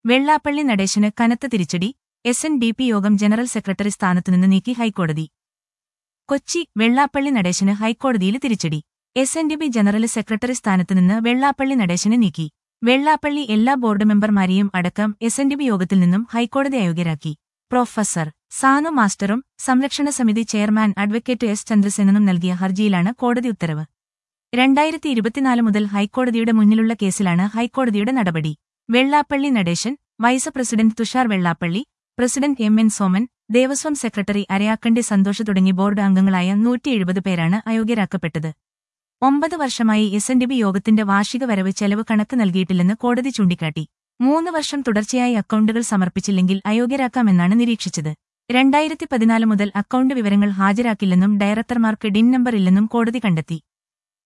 വെള്ളാപ്പള്ളി നടേശന് കനത്ത തിരിച്ചടി എസ് എൻ ഡി പി യോഗം ജനറൽ സെക്രട്ടറി സ്ഥാനത്തുനിന്ന് നീക്കി ഹൈക്കോടതി കൊച്ചി വെള്ളാപ്പള്ളി നടേശന് ഹൈക്കോടതിയിൽ തിരിച്ചടി S N D P general secretary സ്ഥാനത്തുനിന്ന് വെള്ളാപ്പള്ളി നടേശനെ നീക്കി വെള്ളാപ്പള്ളി എല്ലാ ബോർഡ് മെമ്പർമാരെയും അടക്കം എസ് എൻ ഡി പി യോഗത്തിൽ നിന്നും ഹൈക്കോടതി അയോഗ്യരാക്കി പ്രൊഫസർ സാനു മാസ്റ്ററും സംരക്ഷണ സമിതി ചെയർമാൻ അഡ്വക്കേറ്റ് എസ് ചന്ദ്രസേനനും നൽകിയ ഹർജിയിലാണ് കോടതി ഉത്തരവ് രണ്ടായിരത്തി ഇരുപത്തിനാല് മുതൽ ഹൈക്കോടതിയുടെ മുന്നിലുള്ള കേസിലാണ് ഹൈക്കോടതിയുടെ നടപടി Vellappally Natesan vice president Thushar Vellappally president M N Soman Devaswom secretary Arayakkandi Santhosh തുടങ്ങി ബോർഡ് അംഗങ്ങളായ നൂറ്റി എഴുപത് പേരാണ് അയോഗ്യരാക്കപ്പെട്ടത് ഒമ്പത് വർഷമായി എസ് എൻ ഡി ബി യോഗത്തിന്റെ വാർഷിക വരവ് ചെലവ് കണക്ക് നൽകിയിട്ടില്ലെന്ന് കോടതി ചൂണ്ടിക്കാട്ടി മൂന്ന് വർഷം തുടർച്ചയായി അക്കൗണ്ടുകൾ സമർപ്പിച്ചില്ലെങ്കിൽ അയോഗ്യരാക്കാമെന്നാണ് നിരീക്ഷിച്ചത് രണ്ടായിരത്തി പതിനാല് മുതൽ അക്കൗണ്ട് വിവരങ്ങൾ ഹാജരാക്കില്ലെന്നും ഡയറക്ടർമാർക്ക് ഡിൻ നമ്പർ ഇല്ലെന്നും കോടതി കണ്ടെത്തി